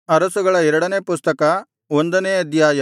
ಅರಸುಗಳ ಎರಡನೇ ಪುಸ್ತಕ ಒಂದನೇ ಅಧ್ಯಾಯ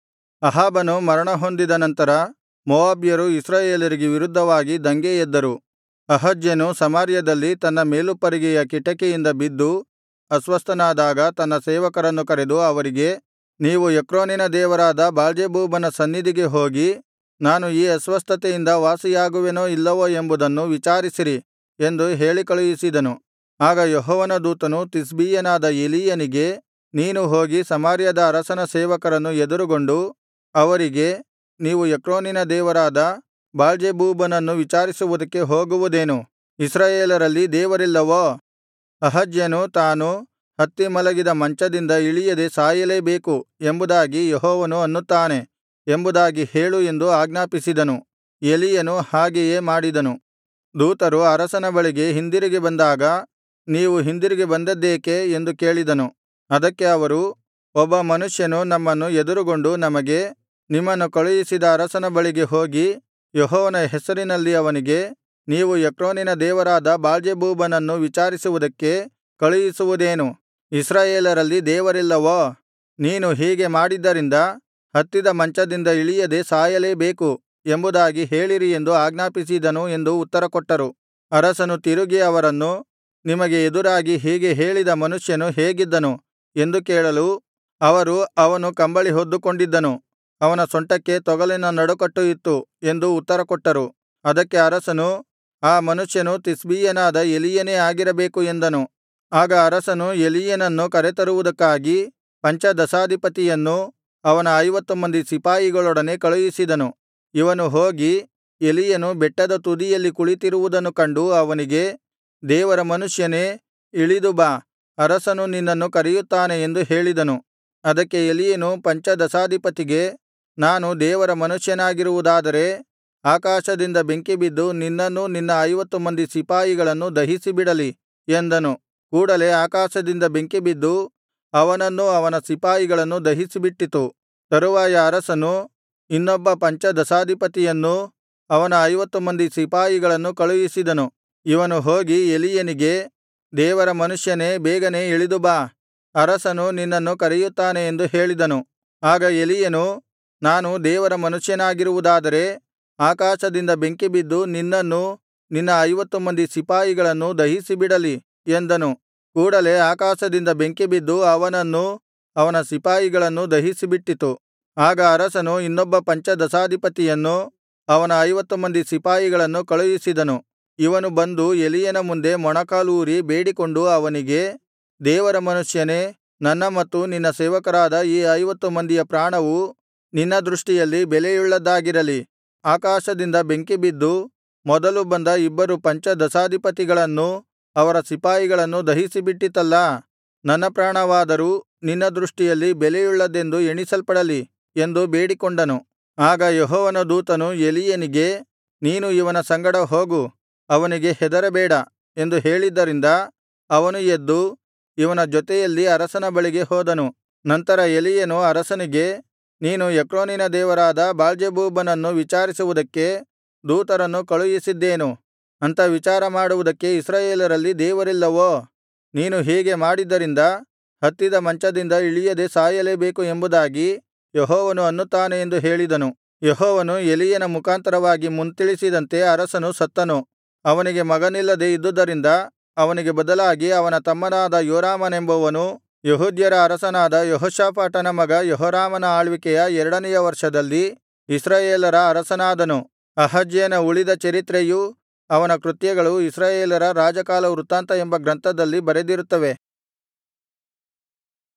ಅಹಾಬನು ಮರಣಹೊಂದಿದ ನಂತರ ಮೋವಾಬ್ಯರು ಇಸ್ರಾಯೇಲರಿಗೆ ವಿರುದ್ಧವಾಗಿ ದಂಗೆ ಎದ್ದರು ಅಹಜ್ಯನು ಸಮಾರ್ಯದಲ್ಲಿ ತನ್ನ ಮೇಲುಪ್ಪರಿಗೆಯ ಕಿಟಕಿಯಿಂದ ಬಿದ್ದು ಅಸ್ವಸ್ಥನಾದಾಗ ತನ್ನ ಸೇವಕರನ್ನು ಕರೆದು ಅವರಿಗೆ ನೀವು ಎಕ್ರೋನಿನ ದೇವರಾದ ಬಾಳ್ಜೆಬೂಬನ ಸನ್ನಿಧಿಗೆ ಹೋಗಿ ನಾನು ಈ ಅಸ್ವಸ್ಥತೆಯಿಂದ ವಾಸಿಯಾಗುವೆನೋ ಇಲ್ಲವೋ ಎಂಬುದನ್ನು ವಿಚಾರಿಸಿರಿ ಎಂದು ಹೇಳಿ ಕಳುಹಿಸಿದನು ಆಗ ಯೆಹೋವನ ದೂತನು ತಿಷ್ಬೀಯನಾದ ಎಲೀಯನಿಗೆ ನೀನು ಹೋಗಿ ಸಮಾರ್ಯದ ಅರಸನ ಸೇವಕರನ್ನು ಎದುರುಗೊಂಡು ಅವರಿಗೆ ನೀವು ಎಕ್ರೋನಿನ ದೇವರಾದ ಬಾಳ್ಜೆಬೂಬನನ್ನು ವಿಚಾರಿಸುವುದಕ್ಕೆ ಹೋಗುವುದೇನು ಇಸ್ರಾಯೇಲರಲ್ಲಿ ದೇವರಿಲ್ಲವೋ ಅಹಜ್ಯನು ತಾನು ಹತ್ತಿ ಮಲಗಿದ ಮಂಚದಿಂದ ಇಳಿಯದೆ ಸಾಯಲೇಬೇಕು ಎಂಬುದಾಗಿ ಯೆಹೋವನು ಅನ್ನುತ್ತಾನೆ ಎಂಬುದಾಗಿ ಹೇಳು ಎಂದು ಆಜ್ಞಾಪಿಸಿದನು ಎಲೀಯನು ಹಾಗೆಯೇ ಮಾಡಿದನು ದೂತರು ಅರಸನ ಬಳಿಗೆ ಹಿಂದಿರುಗಿ ಬಂದಾಗ ನೀವು ಹಿಂದಿರುಗಿ ಬಂದದ್ದೇಕೆ ಎಂದು ಕೇಳಿದನು ಅದಕ್ಕೆ ಅವರು ಒಬ್ಬ ಮನುಷ್ಯನು ನಮ್ಮನ್ನು ಎದುರುಗೊಂಡು ನಮಗೆ ನಿಮ್ಮನ್ನು ಕಳುಹಿಸಿದ ಅರಸನ ಬಳಿಗೆ ಹೋಗಿ ಯೆಹೋವನ ಹೆಸರಿನಲ್ಲಿ ಅವನಿಗೆ ನೀವು ಎಕ್ರೋನಿನ ದೇವರಾದ ಬಾಳ್ಜೆಬೂಬನನ್ನು ವಿಚಾರಿಸುವುದಕ್ಕೆ ಕಳುಹಿಸುವುದೇನು ಇಸ್ರಾಯೇಲರಲ್ಲಿ ದೇವರಿಲ್ಲವೋ ನೀನು ಹೀಗೆ ಮಾಡಿದ್ದರಿಂದ ಹತ್ತಿದ ಮಂಚದಿಂದ ಇಳಿಯದೆ ಸಾಯಲೇಬೇಕು ಎಂಬುದಾಗಿ ಹೇಳಿರಿ ಎಂದು ಆಜ್ಞಾಪಿಸಿದನು ಎಂದು ಉತ್ತರಕೊಟ್ಟರು ಅರಸನು ತಿರುಗಿ ಅವರನ್ನು ನಿಮಗೆ ಎದುರಾಗಿ ಹೀಗೆ ಹೇಳಿದ ಮನುಷ್ಯನು ಹೇಗಿದ್ದನು ಎಂದು ಕೇಳಲು ಅವರು ಅವನು ಕಂಬಳಿ ಹೊದ್ದುಕೊಂಡಿದ್ದನು ಅವನ ಸೊಂಟಕ್ಕೆ ತೊಗಲಿನ ನಡುಕಟ್ಟು ಇತ್ತು ಎಂದು ಉತ್ತರಕೊಟ್ಟರು ಅದಕ್ಕೆ ಅರಸನು ಆ ಮನುಷ್ಯನು ತಿಷ್ಬೀಯನಾದ ಎಲೀಯನೇ ಆಗಿರಬೇಕು ಎಂದನು ಆಗ ಅರಸನು ಎಲೀಯನನ್ನು ಕರೆತರುವುದಕ್ಕಾಗಿ ಪಂಚದಶಾಧಿಪತಿಯನ್ನೂ ಅವನ ಐವತ್ತು ಮಂದಿ ಸಿಪಾಯಿಗಳೊಡನೆ ಕಳುಹಿಸಿದನು ಇವನು ಹೋಗಿ ಎಲೀಯನು ಬೆಟ್ಟದ ತುದಿಯಲ್ಲಿ ಕುಳಿತಿರುವುದನ್ನು ಕಂಡು ಅವನಿಗೆ ದೇವರ ಮನುಷ್ಯನೇ ಇಳಿದು ಬಾ ಅರಸನು ನಿನ್ನನ್ನು ಕರೆಯುತ್ತಾನೆ ಎಂದು ಹೇಳಿದನು ಅದಕ್ಕೆ ಎಲೀಯನು ಪಂಚದಶಾಧಿಪತಿಗೆ ನಾನು ದೇವರ ಮನುಷ್ಯನಾಗಿರುವುದಾದರೆ ಆಕಾಶದಿಂದ ಬೆಂಕಿಬಿದ್ದು ನಿನ್ನನ್ನೂ ನಿನ್ನ ಐವತ್ತು ಮಂದಿ ಸಿಪಾಯಿಗಳನ್ನು ದಹಿಸಿಬಿಡಲಿ ಎಂದನು ಕೂಡಲೆ ಆಕಾಶದಿಂದ ಬೆಂಕಿಬಿದ್ದು ಅವನನ್ನೂ ಅವನ ಸಿಪಾಯಿಗಳನ್ನು ದಹಿಸಿಬಿಟ್ಟಿತು ತರುವಾಯ ಅರಸನು ಇನ್ನೊಬ್ಬ ಪಂಚದಶಾಧಿಪತಿಯನ್ನೂ ಅವನ ಐವತ್ತು ಮಂದಿ ಸಿಪಾಯಿಗಳನ್ನು ಕಳುಹಿಸಿದನು ಇವನು ಹೋಗಿ ಎಲೀಯನಿಗೆ ದೇವರ ಮನುಷ್ಯನೇ ಬೇಗನೆ ಇಳಿದು ಬಾ ಅರಸನು ನಿನ್ನನ್ನು ಕರೆಯುತ್ತಾನೆ ಎಂದು ಹೇಳಿದನು ಆಗ ಎಲೀಯನು ನಾನು ದೇವರ ಮನುಷ್ಯನಾಗಿರುವುದಾದರೆ ಆಕಾಶದಿಂದ ಬೆಂಕಿಬಿದ್ದು ನಿನ್ನನ್ನೂ ನಿನ್ನ ಐವತ್ತು ಮಂದಿ ಸಿಪಾಯಿಗಳನ್ನೂ ದಹಿಸಿಬಿಡಲಿ ಎಂದನು ಕೂಡಲೆ ಆಕಾಶದಿಂದ ಬೆಂಕಿಬಿದ್ದು ಅವನನ್ನೂ ಅವನ ಸಿಪಾಯಿಗಳನ್ನೂ ದಹಿಸಿಬಿಟ್ಟಿತು ಆಗ ಅರಸನು ಇನ್ನೊಬ್ಬ ಪಂಚದಶಾಧಿಪತಿಯನ್ನು ಅವನ ಐವತ್ತು ಮಂದಿ ಸಿಪಾಯಿಗಳನ್ನು ಕಳುಹಿಸಿದನು ಇವನು ಬಂದು ಎಲೀಯನ ಮುಂದೆ ಮೊಣಕಾಲೂರಿ ಬೇಡಿಕೊಂಡು ಅವನಿಗೆ ದೇವರ ಮನುಷ್ಯನೇ ನನ್ನ ಮತ್ತು ನಿನ್ನ ಸೇವಕರಾದ ಈ ಐವತ್ತು ಮಂದಿಯ ಪ್ರಾಣವು ನಿನ್ನ ದೃಷ್ಟಿಯಲ್ಲಿ ಬೆಲೆಯುಳ್ಳದ್ದಾಗಿರಲಿ ಆಕಾಶದಿಂದ ಬೆಂಕಿಬಿದ್ದು ಮೊದಲು ಬಂದ ಇಬ್ಬರು ಪಂಚದಶಾಧಿಪತಿಗಳನ್ನೂ ಅವರ ಸಿಪಾಯಿಗಳನ್ನು ದಹಿಸಿಬಿಟ್ಟಿತಲ್ಲಾ ನನ್ನ ಪ್ರಾಣವಾದರೂ ನಿನ್ನ ದೃಷ್ಟಿಯಲ್ಲಿ ಬೆಲೆಯುಳ್ಳದ್ದೆಂದು ಎಣಿಸಲ್ಪಡಲಿ ಎಂದು ಬೇಡಿಕೊಂಡನು ಆಗ ಯೆಹೋವನ ದೂತನು ಎಲೀಯನಿಗೆ ನೀನು ಇವನ ಸಂಗಡ ಹೋಗು ಅವನಿಗೆ ಹೆದರಬೇಡ ಎಂದು ಹೇಳಿದ್ದರಿಂದ ಅವನು ಎದ್ದು ಇವನ ಜೊತೆಯಲ್ಲಿ ಅರಸನ ಬಳಿಗೆ ಹೋದನು ನಂತರ ಎಲೀಯನು ಅರಸನಿಗೆ ನೀನು ಎಕ್ರೋನಿನ ದೇವರಾದ ಬಾಳ್ಜೆಬೂಬನನ್ನು ವಿಚಾರಿಸುವುದಕ್ಕೆ ದೂತರನ್ನು ಕಳುಹಿಸಿದ್ದೇನು ಅಂತ ವಿಚಾರ ಮಾಡುವುದಕ್ಕೆ ಇಸ್ರಾಯೇಲರಲ್ಲಿ ದೇವರಿಲ್ಲವೋ ನೀನು ಹೀಗೆ ಮಾಡಿದ್ದರಿಂದ ಹತ್ತಿದ ಮಂಚದಿಂದ ಇಳಿಯದೆ ಸಾಯಲೇಬೇಕು ಎಂಬುದಾಗಿ ಯೆಹೋವನು ಅನ್ನುತ್ತಾನೆ ಎಂದು ಹೇಳಿದನು ಯೆಹೋವನು ಎಲೀಯನ ಮುಖಾಂತರವಾಗಿ ಮುಂತಿಳಿಸಿದಂತೆ ಅರಸನು ಸತ್ತನು ಅವನಿಗೆ ಮಗನಿಲ್ಲದೆ ಇದ್ದುದರಿಂದ ಅವನಿಗೆ ಬದಲಾಗಿ ಅವನ ತಮ್ಮನಾದ ಯೋರಾಮನೆಂಬುವನು ಯೆಹೂದ್ಯರ ಅರಸನಾದ ಯೆಹೋಷಾಫಾಟನ ಮಗ ಯೆಹೋರಾಮನ ಆಳ್ವಿಕೆಯ ಎರಡನೆಯ ವರ್ಷದಲ್ಲಿ ಇಸ್ರಾಯೇಲರ ಅರಸನಾದನು ಅಹಜ್ಯನ ಉಳಿದ ಚರಿತ್ರೆಯೂ ಅವನ ಕೃತ್ಯಗಳು ಇಸ್ರಾಯೇಲರ ರಾಜಕಾಲವೃತ್ತಾಂತ ಎಂಬ ಗ್ರಂಥದಲ್ಲಿ ಬರೆದಿರುತ್ತವೆ